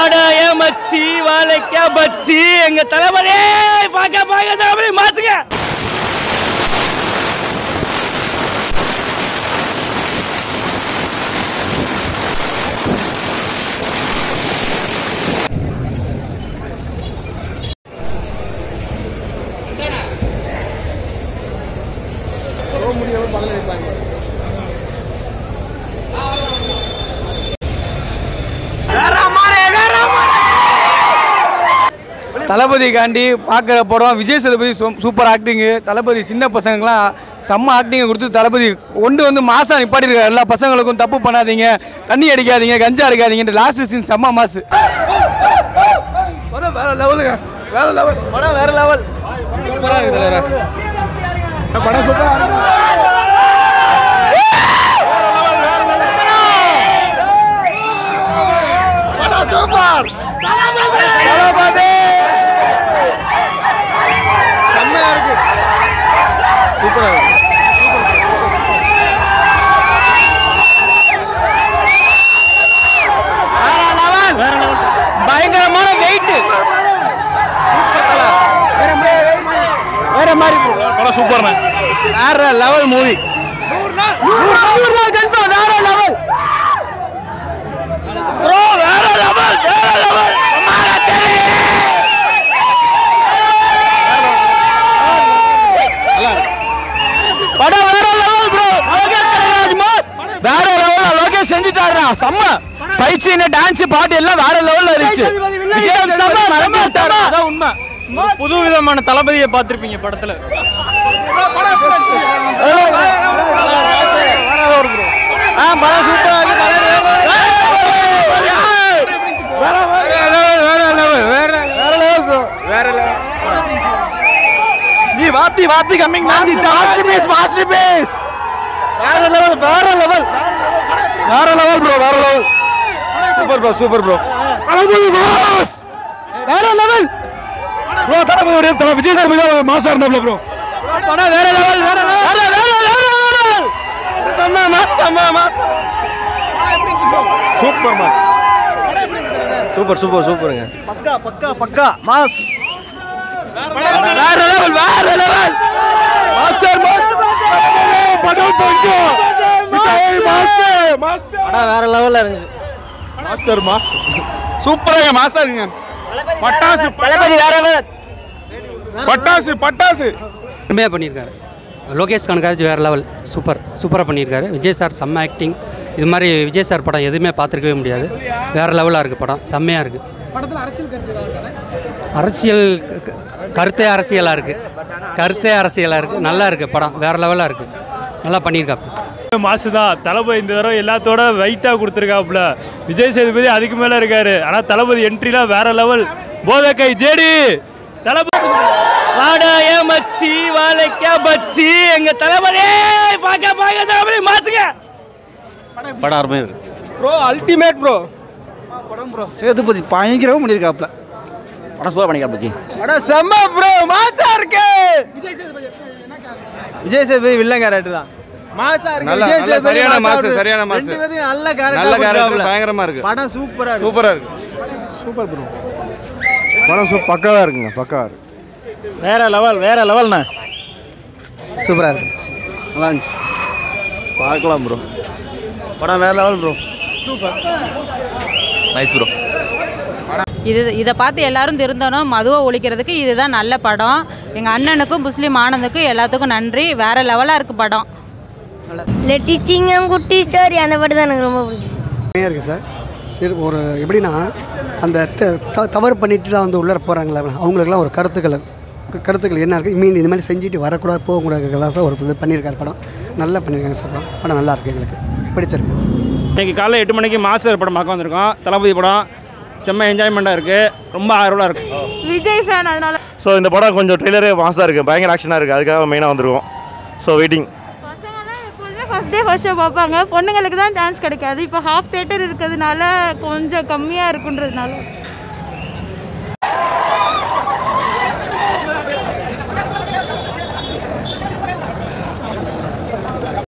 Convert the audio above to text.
வாடாய மச்சி வாழைக்கா பச்சி எங்க தலைவரே பாக்க பாக்க தலைவரே மாத்துங்க தளபதிக்காண்டி பார்க்குற படம் விஜய் சேதுபதி சூ- சூப்பர் ஆக்டிங்கு தளபதி சின்ன பசங்களுக்குலாம் செம்ம ஆக்டிங்கை கொடுத்து தளபதி கொண்டு வந்து மாசா நிப்பாட்டிருக்காரு எல்லா பசங்களுக்கும் தப்பு பண்ணாதீங்க தண்ணி அடிக்காதீங்க கஞ்சா அடிக்காதீங்க லாஸ்ட் சீன் செம்ம மாசு படம் வேற லெவலுங்க வேற லெவல் படம் வேற லெவல் சூப்பராக இருக்குது தலைவரா படம் சூப்பராக சூப்பர் தளபதி செம்மையா இருக்கு சூப்பரா இருக்கு பயங்கரமான வெயிட் வேற மாதிரி படம் சூப்பர்ண்ணே வேற லெவல் மூவி வேற லெவல் ப்ரோ வேற லெவல் வேற லெவல் படம் வேற level bro Lokesh Kanagaraj mass வேற லெவல் லோகேஷ் செஞ்சுட்டாருடா செம்ம ஃபைட் சீன் டான்ஸ் பாட்டு எல்லாம் வேற லெவல்ல இருந்துச்சு விஜய் செம்ம செம்ம அதான் உண்மை புது விதமான தளபதியை பார்த்திருப்பீங்க படத்துல ஆ படம் சூப்பரா இருக்கு வேற லெவல் வேற லெவல் வேற வேற லெவல் ப்ரோ வேற லெவல் நீ வாத்தி வாத்தி coming masterpiece masterpiece வேற லெவல் வேற லெவல் வேற லெவல் ப்ரோ வேற level super bro super bro Thalapathy mass வேற level bro Thalapathy Thala Vijay sir மிக மாசா இருந்தாப்ல ப்ரோ படம் வேற லெவல் வேற லெவல் வேற லெவல் வேற லெவல் செம்ம மாஸ் செம்ம mass super mass super super சூப்பருங்க பக்கா பக்கா பக்கா மாஸ் வேற லெவல் வேற லெவல் மாஸ்டர் மாஸ் படம் பஞ்சு மாஸ்டர் மாஸ்டர் படம் வேற லெவல்ல இருந்துச்சு மாஸ்டர் மாஸ் சூப்பராக மாசா இருக்குங்க பட்டாசு தளபதி வேற லெவல் பட்டாசு பட்டாசு அருமையாக பண்ணியிருக்காரு லோகேஷ் கனகராஜ் வேறு லெவல் சூப்பர் சூப்பராக பண்ணியிருக்காரு விஜய் சார் செம்ம ஆக்டிங் இது மாதிரி விஜய் சார் படம் எதுவுமே பார்த்துருக்கவே முடியாது வேறு லெவலாக இருக்குது படம் செம்மையாக இருக்குது அரசியல் க- க- கருத்தே அரசியலாக இருக்குது கருத்தே அரசியலாக இருக்குது நல்லா இருக்குது படம் வேறு லெவலாக இருக்குது நல்லா பண்ணியிருக்காப்பு மாசு தான் தளபதி இந்த தடவை எல்லாத்தோட வெயிட்டாக கொடுத்துருக்காப்புல விஜய் சேதுபதி அதுக்கு மேலே இருக்காரு ஆனால் தளபதி என்ட்ரிலாம் வேற லெவல் போதக்கை ஜேடி தளபதி வாடாய மச்சி வாழைக்கா பச்சி எங்க தலைவரே பாக்க பாக்க தலைவரே மாத்துங்க படம் அருமையாக இருக்கு ப்ரோ அல்டிமேட் ப்ரோ படம் ப்ரோ சேதுபதி பயங்கரமா பண்ணியிருக்காப்ல படம் சூப்பர் பண்ணிக்கலாம் படம் செம்ம ப்ரோ மாசா இருக்கு விஜய் சேதுபதி வில்லன் கேரக்டர் தான் மாசா இருக்கு நல்ல- விஜய் நல்ல சேதுபதி சரியான மாசா மாசு, இருக்கு. சரியான மாசு. ரெண்டு பேத்தையும் நல்ல நல்ல கேரக்டர் கேரக்டர் பயங்கரமா இருக்கு படம் சூப்பரா இருக்கு சூப்பரா இருக்கு சூப்பர் ப்ரோ படம் சூப்பர் பக்காவா இருக்குங்க பக்காவா இருக்கு வேற லெவல் வேற லெவல்ண்ணே சூப்பரா இருக்கு நல்லா இருந்துச்சு பார்க்கலாம் ப்ரோ படம் வேற லெவல் ப்ரோ நைஸ் ப்ரோ இது இதை பார்த்து எல்லாரும் திருந்தணும் மதுவை ஒழிக்கிறதுக்கு இதுதான் நல்ல படம் எங்கள் அண்ணனுக்கும் முஸ்லீம் ஆனந்துக்கும் எல்லாத்துக்கும் நன்றி வேற லெவலாக இருக்குது படம் இல்லை டீச்சிங்கும் குட்டி ஸ்டோரி அந்த பாட்டு தான் எனக்கு ரொம்ப பிடிச்சி நிறையா இருக்குது சார் சரி ஒரு எப்படின்னா அந்த த- த- தவறு பண்ணிட்டுலாம் வந்து உள்ளே போகிறாங்களா அவங்களுக்குலாம் ஒரு கருத்துக்கள் க- கருத்துக்கள் என்ன இருக்குது மீன் இது மாதிரி செஞ்சுட்டு வரக்கூடாது போகக்கூடாது தான் சார் ஒரு இது பண்ணியிருக்காரு படம் நல்லா பண்ணியிருக்காங்க சார் படம் படம் நல்லா இருக்குது எங்களுக்கு பிடிச்சிருக்கு இன்னைக்கு காலைல எட்டு மணிக்கு மாஸ்டர் படம் பார்க்க வந்திருக்கோம் தளபதி படம் செம்ம என்ஜாய்மெண்ட்டாக இருக்குது ரொம்ப ஆர்வலாக இருக்குது விஜய் ஃபேன் அதனால ஸோ இந்த படம் கொஞ்சம் ட்ரெய்லரே மாசாக இருக்குது பயங்கர ஆக்ஷனாக இருக்குது அதுக்காக மெயினாக வந்திருக்கோம் ஸோ வெயிட்டிங் பசங்களாம் எப்போதுமே ஃபஸ்ட் டே ஃபஸ்ட் ஷோ பார்ப்பாங்க பொண்ணுங்களுக்கு தான் சான்ஸ் கிடைக்காது இப்போ ஹாஃப் தேட்டர் இருக்கிறதுனால கொஞ்சம் கம்மியாக இருக்குன்றதுனால